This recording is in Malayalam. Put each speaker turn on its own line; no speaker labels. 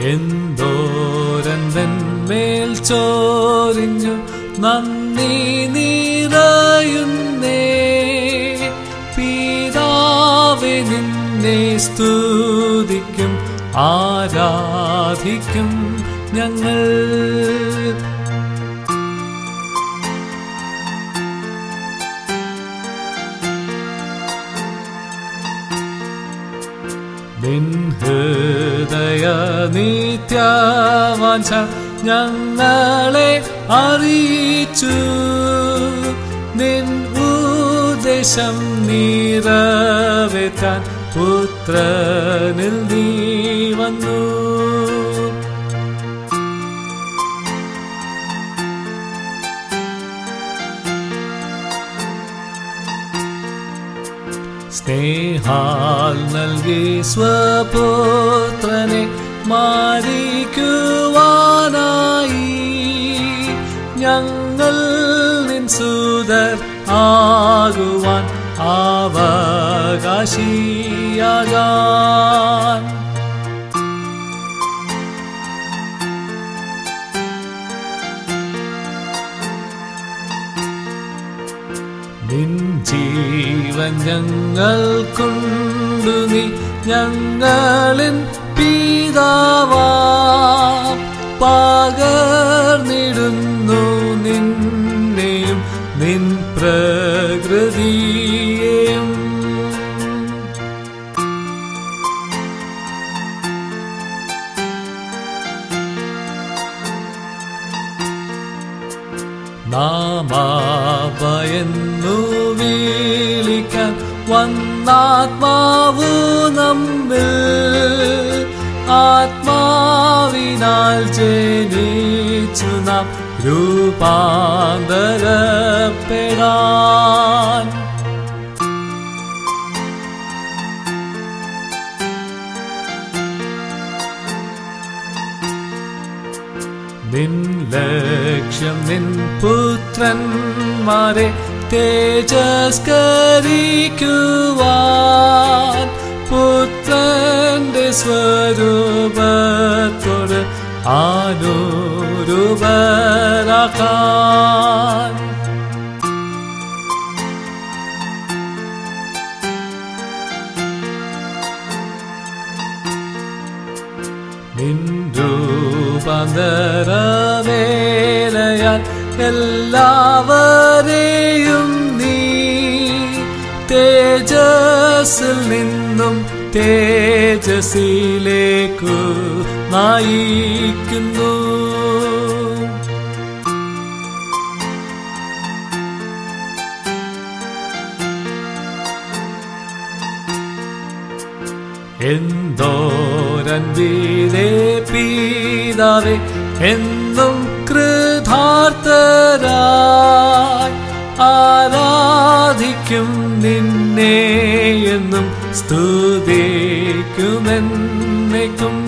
എന്തോരന്തന്മേൽ ചോരിഞ്ഞു നന്ദി നിറയുന്നേ പിതാവെ നിന്നെ സ്തുതിക്കും ആരാധിക്കും ഞങ്ങൾ നിൻ ഹൃദയ നിത്യവാഞ്ച ഞങ്ങളെ അറിയിച്ചു നിൻ ഉദ്ദേശം നിറവേറ്റാൻ പുത്രനിൽ നീ വന്നു സ്നേഹാൽ നൽകി സ്വപുത്രനെ മാരിക്കുവാനായി ഞങ്ങൾ നിൻ സുതർ ആകുവാൻ അവകാശിയാകാൻ നിൻ ജീവൻ ഞങ്ങൾക്കുണ്ടു നീ ഞങ്ങളിൻ പിതാവാ പകർന്നിടുന്നു നിന്നെയും നിൻ പ്രകൃതിയെയും നാമാഭയന്നു വിളിക്കാൻ വന്നാത്മാവു നമ്മിൽ ആത്മാവിനാൽ ജനിച്ചു നാം രൂപാന്തരപ്പെടാൻ നിൻ ലക്ഷ്യം നിൻ പുത്രന്മാരെ തേജസ്കരിക്കുവാൻ പുത്രന്റെ സ്വരൂപത്തോട് ആനുരൂപരാക്കാൻ നിൻ രൂപാന്തരവേലയാൽ എല്ലാവരെയും നീ തേജസ്സിൽ നിന്നും തേജസ്സിലേക്കു നയിക്കുന്നു എന്തോരൻപിതേ പിതാവേ എന്നും കൃതാർത്ഥരായി ആരാധിക്കും നിന്നെ എന്നും സ്തുതിക്കുമെന്നേക്കും